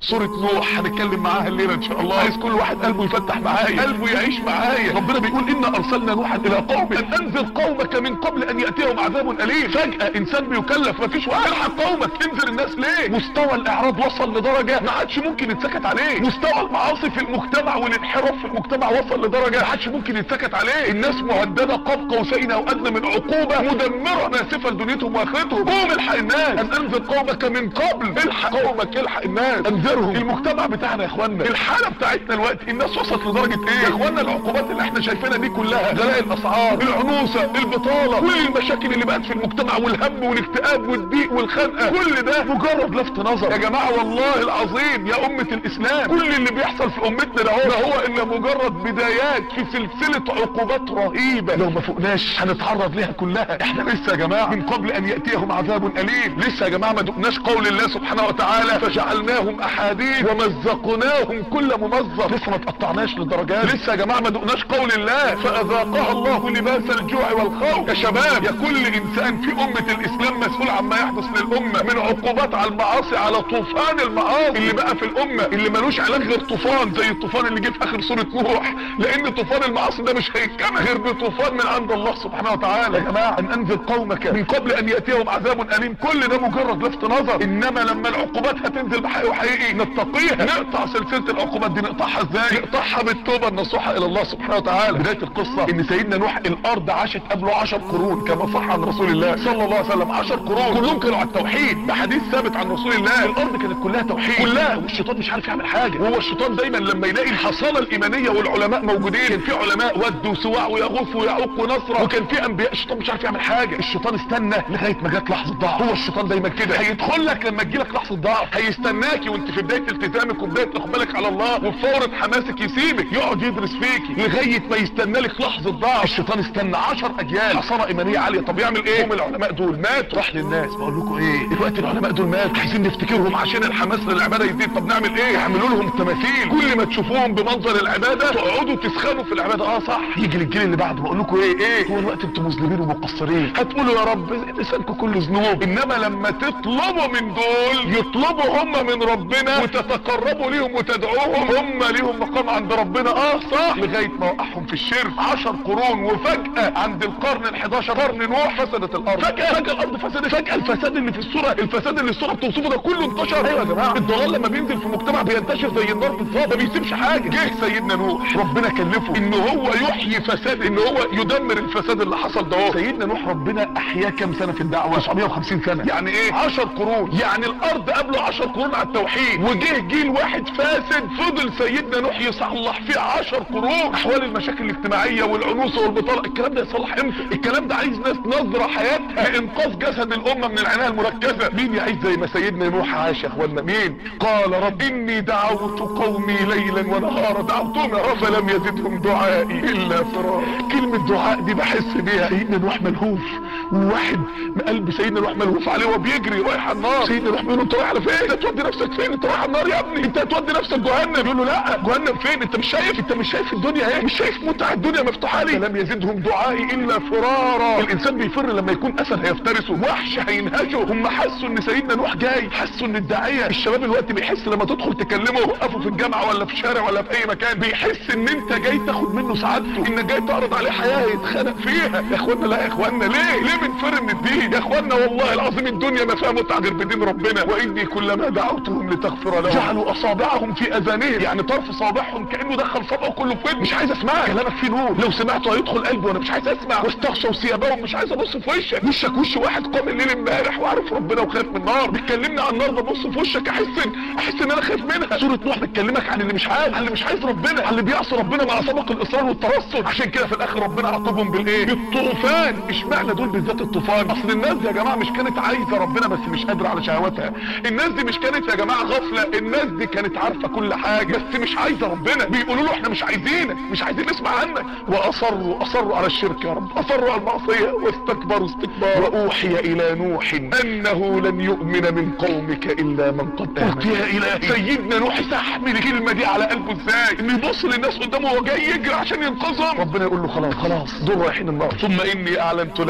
سورة نوح هنتكلم معاها الليلة ان شاء الله عايز كل واحد قلبه يفتح معايا قلبه يعيش معايا ربنا بيقول انا ارسلنا نوحا الى قومه ان انذر قومك من قبل ان يأتيهم عذاب اليم فجأة انسان بيكلف مفيش واحد الحق قومك انذر الناس ليه مستوى الاعراض وصل لدرجة ما عادش ممكن يتسكت عليه مستوى المعاصي في المجتمع والانحراف في المجتمع وصل لدرجة ما عادش ممكن يتسكت عليه الناس مهددة قاب قوسين او ادنى من عقوبة مدمرة ناسفة لدنيتهم واخرتهم قوم الحق الناس ان انذر قومك من قبل الحق قومك الحق الناس انذرهم المجتمع بتاعنا يا اخوانا الحالة بتاعتنا الوقت الناس وصلت لدرجة ايه يا اخوانا العقوبات اللي احنا شايفينها دي كلها غلاء الاسعار العنوسة البطالة كل المشاكل اللي بقت في المجتمع والهم والاكتئاب والضيق والخنقة كل ده مجرد لفت نظر يا جماعة والله العظيم يا امة الاسلام كل اللي بيحصل في امتنا ده هو هو الا مجرد بدايات في سلسلة عقوبات رهيبة لو ما فوقناش هنتعرض ليها كلها احنا لسه يا جماعة من قبل ان يأتيهم عذاب اليم لسه يا جماعة ما دقناش قول الله سبحانه وتعالى فجعلناهم احاديث ومزقناهم كل ممزق لسه ما تقطعناش للدرجات لسه يا جماعة ما دقناش قول الله فاذاقها الله لباس الجوع والخوف يا شباب يا كل انسان في امة الاسلام مسؤول عما يحدث للامة من عقوبات على المعاصي على طوفان المعاصي اللي بقى في الامة اللي ملوش علاج غير طوفان زي الطوفان اللي جه في اخر سورة نوح لان طوفان المعاصي ده مش هيتكمل غير بطوفان من عند الله سبحانه وتعالى يا جماعة ان انذر قومك من قبل ان ياتيهم عذاب اليم كل ده مجرد لفت نظر انما لما العقوبات هتنزل بحقيقي وحقيقي نتقيها نقطع سلسلة العقوبات دي نقطعها ازاي نقطعها بالتوبة النصوحة الى الله سبحانه وتعالى بداية القصة ان سيدنا نوح الارض عاشت قبله عشر قرون كما صح عن رسول الله صلى الله عليه وسلم عشر قرون كلهم كانوا على التوحيد بحديث ثابت عن رسول الله الارض كانت كلها توحيد كلها والشيطان مش عارف يعمل حاجة وهو الشيطان دايما لما يلاقي الحصانة الايمانية والعلماء موجودين كان في علماء ود وسواع ويغوث ويعوق ونصرة وكان في انبياء الشيطان مش عارف يعمل حاجة الشيطان استنى لغاية ما جت لحظة ضعف هو الشيطان دايما كده هيدخل لك لما تجيلك لحظة ضعف هيستناكي وانت في بداية التزامك وبداية اقبالك على الله وفورة حماسك يسيبك يقعد يدرس فيكي لغاية ما يستنى لك لحظة ضعف الشيطان استنى 10 اجيال حصانة ايمانية عالية طب يعمل ايه هم العلماء دول ماتوا راح للناس بقول لكم ايه دلوقتي العلماء دول ماتوا عايزين نفتكرهم عشان الحماس للعبادة يزيد طب نعمل ايه يعملوا لهم تماثيل كل ما تشوفوهم بمنظر العبادة تقعدوا تسخنوا في العبادة اه صح يجي للجيل اللي بعده بقول لكم ايه ايه هو الوقت انتم مذنبين ومقصرين هتقولوا يا رب لسانكم كله ذنوب انما لما تطلبوا من دول يطلبوا هم من ربنا وتتقربوا ليهم وتدعوهم هم ليهم مقام عند ربنا اه صح لغاية ما وقعهم في الشرك عشر قرون وفجأة عند القرن ال11 قرن نوح فسدت الارض فجأة فجأة الارض فسدت فجأة الفساد اللي في الصورة الفساد اللي الصورة بتوصفه ده كله انتشر ايوه يا جماعة الضلال لما بينزل في مجتمع بينتشر زي النار بالظبط ما بيسيبش حاجة جه سيدنا نوح ربنا كلفه ان هو يحيي فساد ان هو يدمر الفساد اللي حصل ده سيدنا نوح ربنا احياه كام سنة في الدعوة 950 سنة يعني ايه 10 قرون يعني الارض قبله 10 قرون على التوحيد وجه جيل واحد فاسد فضل سيدنا نوح يصلح فيه 10 قرون احوال المشاكل الاجتماعية والعنوسة والبطالة الكلام ده يصلح امتى الكلام ده عايز ناس نظرة حياتها لانقاذ جسد الامة من العناية المركزة مين يعيش زي ما سيدنا نوح عاش يا اخوانا مين قال رب اني دعوت قومي ليلا ونهارا دعوتهم يا رب فلم يزدهم دعائي الا فرارا كلمة دعاء دي بحس بيها سيدنا نوح ملهوف وواحد قلب سيدنا نوح ملهوف عليه وهو بيجري رايح على النار سيدنا نوح بيقول له انت رايح على فين انت تودي نفسك فين انت رايح على النار يا ابني انت هتودي نفسك جهنم يقول له لا جهنم فين انت مش شايف انت مش شايف الدنيا ايه مش شايف متع الدنيا مفتوحه لي فلم يزدهم دعائي الا فرارا الانسان بيفر لما يكون اسد هيفترسه وحش هينهشه هم حسوا ان سيدنا نوح جاي حسوا ان الداعيه الشباب الوقت بيحس لما تدخل تكلمه وقفه في الجامعه ولا في شارع ولا في اي مكان بيحس ان انت جاي تاخد منه سعادته انك جاي تعرض عليه حياه يتخانق فيها يا اخوانا لا يا اخوانا ليه ليه بنفر من الدين يا اخوانا والله العظيم الدنيا ما فيها متعه غير بدين ربنا واني كلما دعوتهم لتغفر لهم جعلوا اصابعهم في اذانهم يعني طرف صابعهم كانه دخل صبعه كله في ودني مش عايز اسمعك كلامك فيه نور لو سمعته هيدخل قلبي وانا مش عايز اسمع واستغشوا ثيابهم مش عايز ابص في وشك وشك وش واحد قام الليل امبارح وعارف ربنا وخايف من النار بتكلمني عن النار ببص في وشك احس ان احس ان انا خايف منها سوره نوح بتكلمك عن اللي مش عايز عن اللي مش عايز ربنا عن اللي بيعصي ربنا مع سبق الاصرار والترصد عشان كده في الاخر ربنا عاقبهم بالايه بالطوفان مش معنى دول بالذات الطوفان اصل الناس دي يا جماعه مش كانت عايزه ربنا بس مش قادره على شهواتها الناس دي مش كانت يا جماعه غفله الناس دي كانت عارفه كل حاجه بس مش عايزه ربنا بيقولوا له احنا مش عايزينك مش عايزين نسمع عنك واصروا اصروا على الشرك يا رب اصروا على المعصيه واستكبروا استكبارا واوحي الى نوح انه لن يؤمن من قومك الا من قد امن قلت يا الهي سيدنا نوح استحمل الكلمه دي على قلبه ازاي انه يبص للناس قدامه وهو جاي يجري عشان ينقذهم ربنا يقول له خلاص خلاص دول رايحين النار ثم اني اعلنت لهم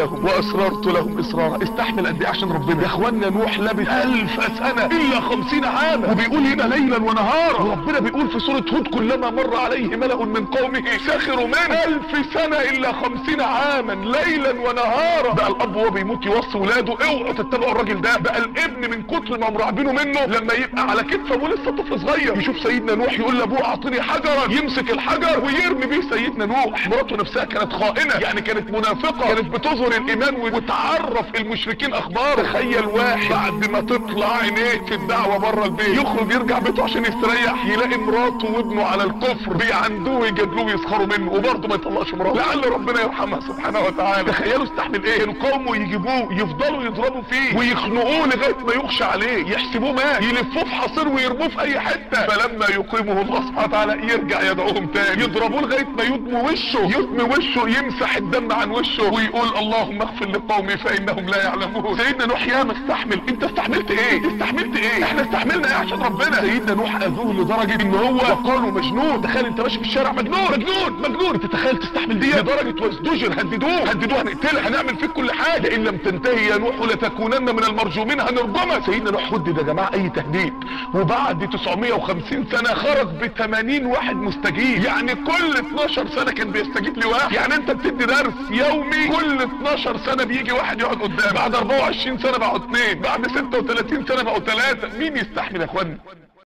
واسررت لهم اسرارا استحمل قد ايه عشان ربنا يا اخوانا نوح لبث الف سنة الا خمسين عاما وبيقول هنا ليلا ونهارا وربنا بيقول في سورة هود كلما مر عليه ملأ من قومه سخروا منه الف سنة الا خمسين عاما ليلا ونهارا بقى الاب وهو بيموت يوصي ولاده اوعوا تتبعوا الراجل ده بقى الابن من كتر ما مرعبينه منه لما يبقى على كتف ابوه لسه طفل صغير يشوف سيدنا نوح يقول لابوه اعطني حجرا يمسك الحجر ويرمي بيه سيدنا نوح مراته نفسها كانت خائنة يعني كانت منافقة كانت بتظهر الايمان وتعرف المشركين اخبار تخيل واحد بعد ما تطلع عينيه في الدعوة بره البيت يخرج يرجع بيته عشان يستريح يلاقي مراته وابنه على الكفر بيعندوه ويجادلوه ويسخروا منه وبرضه ما يطلقش مراته لعل ربنا يرحمها سبحانه وتعالى تخيلوا استحمل ايه كانوا قومه يجيبوه يفضلوا يضربوا فيه ويخنقوه لغايه ما يخشى عليه يحسبوه مات يلفوه في حصير ويرموه في اي حته فلما يقيمه الله سبحانه وتعالى يرجع يدعوهم تاني يضربوه لغايه ما يدموا وشه يدمي وشه يمسح الدم عن وشه ويقول اللهم اغفر لقومي فانهم لا يعلمون سيدنا نوح يا ما استحمل انت استحملت ايه استحملت ايه احنا استحملنا ايه عشان ربنا سيدنا نوح اذوه لدرجه ان هو وقالوا مجنون تخيل انت ماشي في الشارع مجنون مجنون مجنون انت تخيل تستحمل دي لدرجه وازدجر هددوه هددوه هنقتلك هنعمل فيك كل حاجه ان لم تنتهي يا نوح لتكونن من المرجومين هنرجمك سيدنا نوح هدد يا جماعه اي تهديد وبعد 950 سنه خرج ب 80 واحد مستجيب يعني كل 12 سنه كان بيستجيب لواحد يعني انت بتدي درس يومي كل 12 سنه بيجي واحد يقعد قدام بعد 24 سنه بقوا اثنين بعد 36 سنه بقوا ثلاثه مين يستحمل يا اخوانا